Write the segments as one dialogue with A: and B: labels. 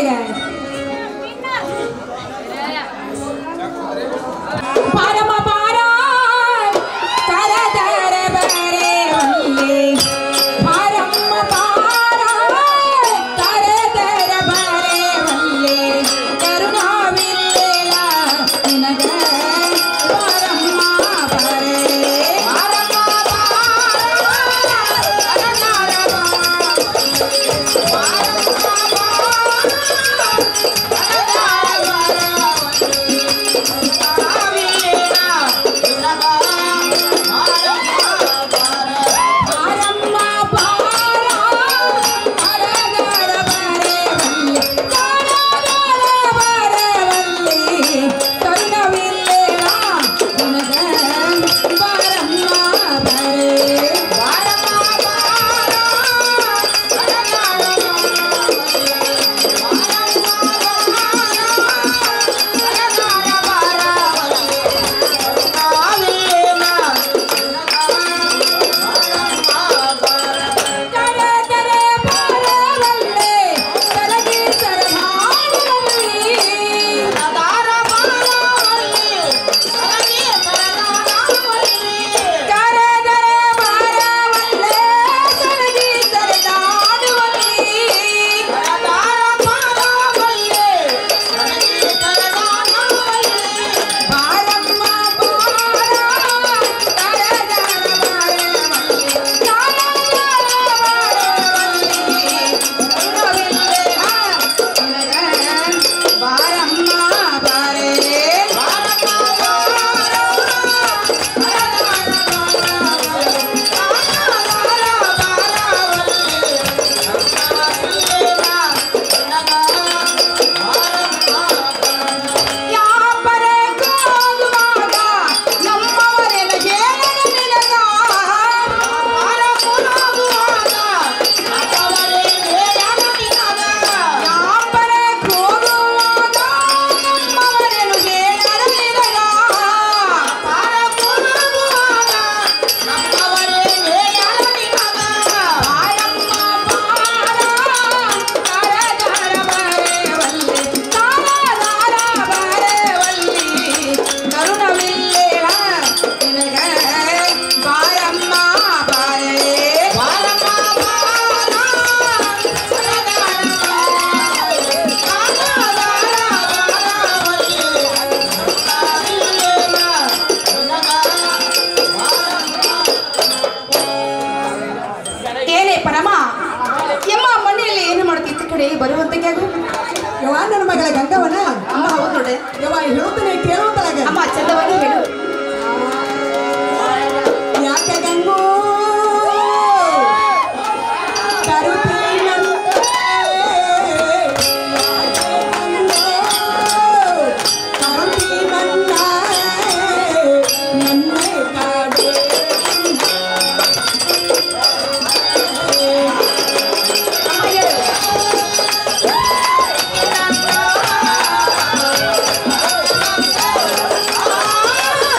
A: ಪರಮ ಪಾರ ಕರದರ ಬರೆ ಒಲ್ಲೆ ಪರಮ ಪಾರ ಕರದರ ಬರೆ ಒಲ್ಲೆ ಕರುಣಾವಿಲ್ಲ ನಿನಗ ಪರಮ ಬರೆ ಪರಮ ಪಾರಮ್ಮ ಪಾರ ಕರದರ ಬರೆ ಒಲ್ಲೆ ಕರದರ ಬರೆ ಒಲ್ಲೆ ಕರುಣಾವಿಲ್ಲ ನಿನಗ ಪರಮ ಬರೆ ಕರದರೆ ಬರವಲ್ಲೆ ಕರಗಿ ಸರದಾಡುವಲ್ಲಿ ಕರದರೆ ಬರವಲ್ಲೆ ಕರಗಿ ಸರದಾಡುವಲ್ಲಿ ಬಾರಮ್ಮ ಬಾರ ಕರದರ ಬರವಲ್ಲೆ ಕರದರ ಬರವಲ್ಲಿ ಕರುಣವಿಲ್ಲ ನಿನಗ ಬಾರಮ್ಮ ಬಾರೆ ಯಾಪರೆ ಕೂಗುವಾಗ ನಮ್ಮವರೆನ ಹೇಳನ ನಿನಗ ಯಾಪರೆ ಕೂಗುವಾಗ ನಮ್ಮವರೆನು ಹೇಳನ ನಿನಗ ಬಾರಮ್ಮ ಬಾರ ಕರದರ ಬರೆವಲ್ಲಿ ಕರದರ ಬರೆವಲ್ಲಿ ಕರುಣವಿಲ್ಲ ನಿನಗ ಬಾರಮ್ಮ ಬಾರೆ ಏನೇ ಪರಮ ಎಮ್ಮ ಮನೆಯಲ್ಲಿ ಏನು ಮಾಡ್ತಿತ್ತು ಕಡೆ ಬರುವಂತಕ್ಕೆ ಆಗು
B: ಯವ್ವ ನನ್ನ ಮಗಳ ಗಂಗವನ
A: ಅಮ್ಮ ಹೌದು ನೋಡೆ
B: ಯವ್ವ ಹೇಳ್ತಾನೆ ಕೇಳುವಂತಳಗ
A: ಅಮ್ಮ ಚಂದವಾಗಿ ಹೇಳು
B: ಯಾಕೆ ಗಂಗು ಕರುತೀನಂತೆ. ಕರುತೀನಂತ ನನ್ನ ಕಾಡೆ.
A: ಅಮ್ಮ ಹೇಳು
B: ಆ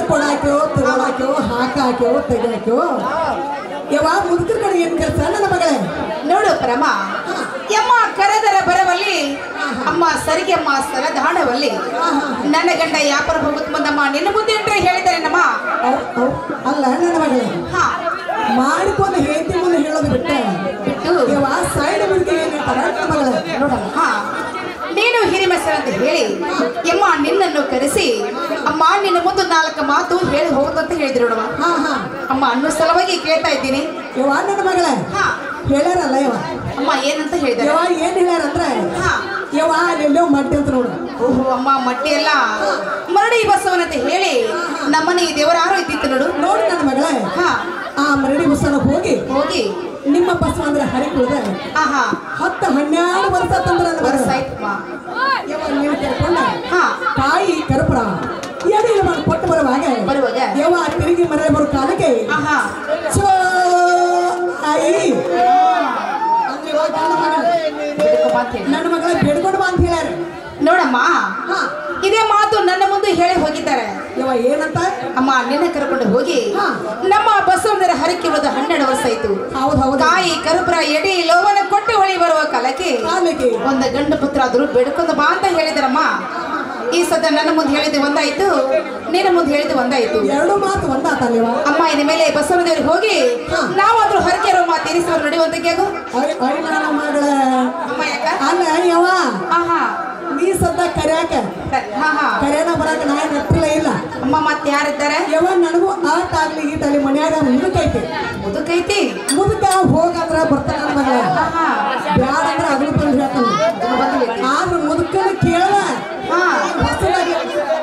B: ಕೊಡಾಕ್ಯೋ ತಗೊಳಾಕ್ಯೋ ಹಾಕಾಕ್ಯೋ ತೆಗಾಕ್ಯೋ ಯಾವ ಮುದುಕರ ಕಡೆ ಏನ್ ಕೆಲಸ ನನ್ನ ಮಗಳೇ
A: ನೋಡು ಪ್ರಮ ಯಮ್ಮ ಕರೆದರ ಬರವಲ್ಲಿ ಅಮ್ಮ ಸರಿಗೆಮ್ಮ ಸರದಾಡವಲ್ಲಿ ನನ್ನ ಗಂಡ ಯಾಪರ ಹೋಗುತ್ತ ಮುಂದಮ್ಮ ನಿನ್ನ ಮುಂದೆ ಎಂಟ್ರೆ ಹೇಳಿದ್ದಾರೆ ನಮ್ಮ
B: ಅವ್ ಅವ್ ಅಲ್ಲ ನನ್ನ ಮಗಳೇ
A: ಹಾ
B: ಮಾಡಿಕೊಂಡು ಹೇಳ್ತಿ ಮುಂದೆ ಹೇಳೋದು ಬಿಟ್ಟ
A: ಬಿಟ್ಟು
B: ಯಾವ ಸೈಡ್ ಮುದುಕಿ ಏನ್ ಹೇಳ್ತಾರ ನನ್ನ ಮಗಳೇ
A: ನೋಡಮ್ಮ ಹಾ ನೀನು ಹಿರಿಮೆಸರ ಅಂತ ಹೇಳಿ ಯಮ್ಮ ನಿನ್ನನ್ನು ಕರೆಸಿ ಅಮ್ಮ ನಿನ್ನ ಮುಂದೆ ನಾಲ್ಕು ಮಾತು ಹೇಳಿ ಹೋಗುತ್ತಂತ ಹೇಳಿದ್ರು ನೋಡಮ್ಮ
B: ಹಾ ಹಾ
A: ಅಮ್ಮ ಅನ್ನೋ ಸಲುವಾಗಿ ಕೇಳ್ತಾ ಇದ್ದೀನಿ
B: ಯಾವ ನನ್ನ ಮಗಳೇ
A: ಹಾ
B: ಹೇಳ್ಯಾರಲ್ಲ ಯವ
A: ಅಮ್ಮ ಏನಂತ ಹೇಳಿದ್ದಾರೆ
B: ಯವ ಏನ್ ಹೇಳ್ಯಾರಂದ್ರೆ
A: ಹಾ
B: ಯವ ಅಲ್ಲೆಲ್ಲೋ ಮಡ್ಡಿ ಅಂತ ನೋಡು
A: ಓಹೋ ಅಮ್ಮ ಮಟ್ಟಿ ಎಲ್ಲ ಮರಡಿ ಬಸವನಂತ ಹೇಳಿ ನಮ್ಮನೆ ಈ ದೇವರಾರು ಇದ್ದಿತ್ತು ನೋಡು
B: ನೋಡಿ ನನ್ನ ಮಗಳೇ
A: ಹಾ
B: ಆ ಮರಡಿ ಬಸ್ಸನ ಹೋಗಿ
A: ಹೋಗಿ
B: ನಿಮ್ಮ ಬಸ್ ಅಂದ್ರೆ ಹರಿಕುಳ್ದ
A: ಆಹಾ
B: ಹತ್ತು ಹನ್ನೆರಡು ವರ್ಷ ತಂದ್ರ ನನ್ನ
A: ವರ್ಷ
B: ಮಗಳ
A: ಆಯ್ತಮ್ಮ
B: ಯವ ನೀವು ಕೇಳ್ಕೊಂಡ
A: ಹಾ
B: ತಾಯಿ ಕರ್ಪುರ ಎಡೆಯ ಮಾಡಿ ಕೊಟ್ಟು ಬರುವಾಗ
A: ಬರುವಾಗ?
B: ಯವ ತಿರುಗಿ ಮರಳಿ ಬರೋ ಕಾಲಕ್ಕೆ
A: ಆಹಾ
B: ಛೋ ಆಯಿ ಅಂದ್ರೆ ಇವಾಗ ನನ್ನ ಮಗಳು
A: ಬಿಡ್ಕೊ ಅಂತ ಹೇಳಿ.
B: ನನ್ನ ಮಗಳ ಬೇಡ್ಕೊಂಡು ಬಾ ಅಂತ ಹೇಳ್ಯಾರ
A: ನೋಡಮ್ಮ
B: ಹಾ
A: ಇದೇ ಮಾತು ನನ್ನ ಮುಂದೆ ಹೇಳಿ ಹೋಗಿದ್ದಾರೆ
B: ಯವ ಏನಂತ
A: ಅಮ್ಮ ನಿನ್ನ ಕರ್ಕೊಂಡು ಹೋಗಿ
B: ಹಾ.
A: ನಮ್ಮ ಬಸವಣ್ಣರ ಹರಕೆ ಉಳಿದ ಹನ್ನೆರಡು ವರ್ಷ ಆಯ್ತು
B: ಹೌದು ಹೌದು
A: ಕಾಯಿ ಕರುಪುರ ಎಡಿ ಲೋವನ ಕೊಟ್ಟು ಹೊಳಿ ಬರುವ ಕಾಲಕ್ಕೆ
B: ಕಾಲಕ್ಕೆ
A: ಒಂದು ಗಂಡು ಪುತ್ರ ಆದ್ರೂ ಬೆಡ್ಕೊಂಡು ಬಾ ಅಂತ ಹೇಳಿದಾರಮ್ಮ ಈ ಸದ ನನ್ನ ಮುಂದೆ ಹೇಳಿದ್ದು ಒಂದಾಯ್ತು ನಿನ್ನ ಮುಂದೆ ಹೇಳಿದ್ದು ಒಂದಾಯ್ತು
B: ಎರಡು ಮಾತು ಒಂದಾತಲ್ವ
A: ಅಮ್ಮ ಇದ ಮೇಲೆ ಬಸವನದೇವ್ರಿಗೆ ಹೋಗಿ
B: ಹಾ.
A: ನಾವಾದ್ರೂ ಹರಕೆ ಇರೋ ಮಾತು ತೀರಿಸುವ ನಡೆಯುವಂತಕ್ಕೆ ಆಗು
B: ಅಯ್ ಅಯ್ ನನ್ನ ಮಗಳ
A: ಅಮ್ಮ ಯಾಕ
B: ಅಲ್ಲ ಯವ
A: ಆಹಾ
B: ನೀ ಸದ್ದ ಕರ್ಯಾಕ
A: ಸರಿ, ಹಾ ಹಾ
B: ಕರ್ಯಾನ ಬರಾಕ ನಾ ನೆಟ್ಟಿಲ್ಲ ಇಲ್ಲ
A: ಅಮ್ಮ ಮತ್ತೆ ಯಾರಿದ್ದಾರೆ
B: ಯವ ನನಗೂ ಆಟ ಆಗ್ಲಿ ಈಟಾಗ್ಲಿ ಮನ್ಯಾಗ ಮುದುಕೈತಿ
A: ಮುದುಕೈತಿ
B: ಮುದುಕ ಹೋಗಂದ್ರ ಬರ್ತಾನ ನನ್ನ ಮಗಳ
A: ಆಹಾ
B: ಬ್ಯಾಡ ಅಂದ್ರೆ ಅಗಲು ಬಂದು ಹೇಳ್ತಾನೆ
A: ಬಂದ್ಬಿಟ್ಟೆ.
B: ಆದ್ರ ಮುದುಕನ ಕೇಳ
A: ಹಾ
B: ಹೊಸದಾಗಿ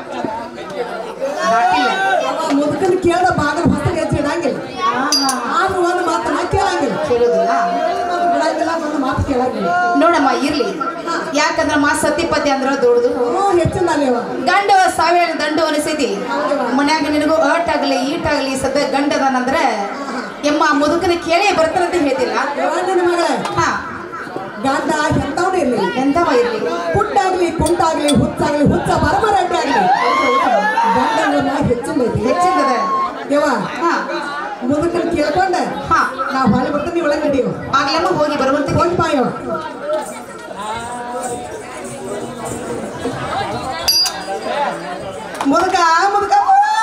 A: ನಾಟಿಲ್ಲ
B: ಯವ್ವ ಮುದುಕನ ಕೇಳ ಬಾಗಲ ಹೊಸದಾಗಿ ಹೆಚ್ಚಿ ಇಡಂಗಿಲ್ಲ
A: ಆಹಾ
B: ಆದ್ರ ಒಂದು ಮಾತು ನಾ ಕೇಳಂಗಿಲ್ಲ
A: ಕೇಳುದಿಲ್ಲ
B: ಒಂದು ಬಿಡಂಗಿಲ್ಲ ಒಂದು ಮಾತು ಕೇಳಂಗಿಲ್ಲ
A: ನೋಡಮ್ಮ ಇರ್ಲಿ ಯಾಕಂದ್ರ ಮಾ ಸತಿಪತಿ ಅಂದ್ರ ದೊಡ್ಡದು
B: ಹ್ಞೂ ಹೆಚ್ಚಿನ ಅಲ್ಲಿ ಯವ್ವ
A: ಗಂಡ ಸಾವಿರ ದಂಡು ಅನಿಸೈತಿ ಮನ್ಯಾಗ ನಿನಗೂ ಅಟ್ ಆಗ್ಲಿ ಈಟ್ ಆಗ್ಲಿ ಸದ್ಯ ಗಂಡ ಅದಾನಂದ್ರ ಎಮ್ಮ ಮುದುಕನ ಕೇಳಿ ಬರ್ತಾನಂತ ಹೇಳ್ತಿಲ್ಲ
B: ಯವ್ವ ನನ್ನ ಮಗಳೇ
A: ಹಾ
B: ಗಂಡ ಎಂತವನು ಇರ್ಲಿ
A: ಎಂತವ ಇರ್ಲಿ
B: ಪುಟ್ಟಾಗ್ಲಿ ಕುಂಟಾಗ್ಲಿ ಹುಚ್ಚಾಗ್ಲಿ ಹುಚ್ಚ ಬರಬರಡ್ಡಿ ಆಗ್ಲಿ ಗಂಡನ ಹೆಚ್ಚಿನ ಐತಿ
A: ಹೆಚ್ಚಿಂದದ
B: ಯವ್ವ
A: ಹಾ
B: ಮುದುಕನ ಕೇಳ್ಕೊಂಡ
A: ಹಾ
B: ನಾವು ಹೊಳೆ ಬರ್ತೀನಿ ಒಳಗೆ ನಡೀವ
A: ಆಗ್ಲಮ್ಮ ಹೋಗಿ ಬರುವಂತ
B: ಹೋಗಿ ಬಾ ಯವ್ವ ಮುದುಕ ಮುದುಕ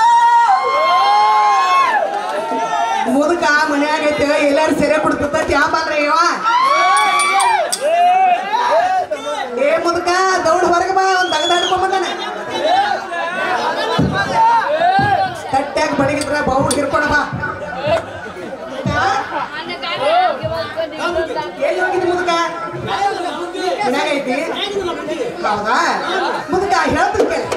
B: ಮುದುಕ ಮನ್ಯಾಗ ಐತೆ ಎಲ್ಲಾರು ಸೆರೆ ಬಿಡ್ತದ ಚಾ ಬಾಲ್ರಿ ಯವ್ವ ಏ ಮುದುಕ ದೌಡ್ ಹೊರಗೆ ಬಾ ಒಂದ್ ತಗದಾಡ್ಕೊಂಬಂದಾನ ತಟ್ಟ್ಯಾಗ ಬಡಗಿದ್ರ ಬಾವು ಹಿರ್ಕೊಂಡ ಬಾ ಎಲ್ಲಿ ಹೋಗಿದ್ದಿ ಮುದುಕ ಮನ್ಯಾಗ ಐತಿ ಹೌದಾ ಮುದುಕ ಹೇಳ್ತೀನಿ ಕೇಳಿ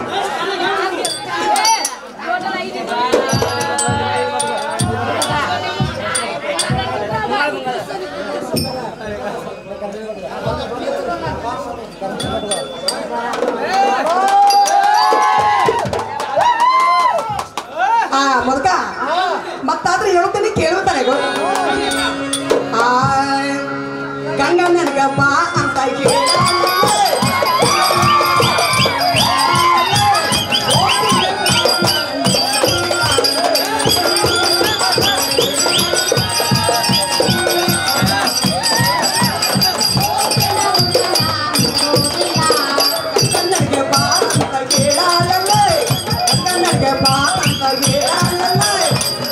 B: ಆ ಮುದುಕ ಮತ್ತಾದ್ರೂ ಹೇಳ್ತೀನಿ ಕೇಳುತ್ತಾನೆ ಗೋ ಆ ಗಂಗಾ ನನಗ ಬಾ ಅಂತ ಕೇಳ ನನಗೆ ಬಾ ಅಂತ ಕೇಳಾಲಲ್ಲೇ ನನಗೆ ಬಾ ಅಂತ ಕೇಳಾಲಲ್ಲೇ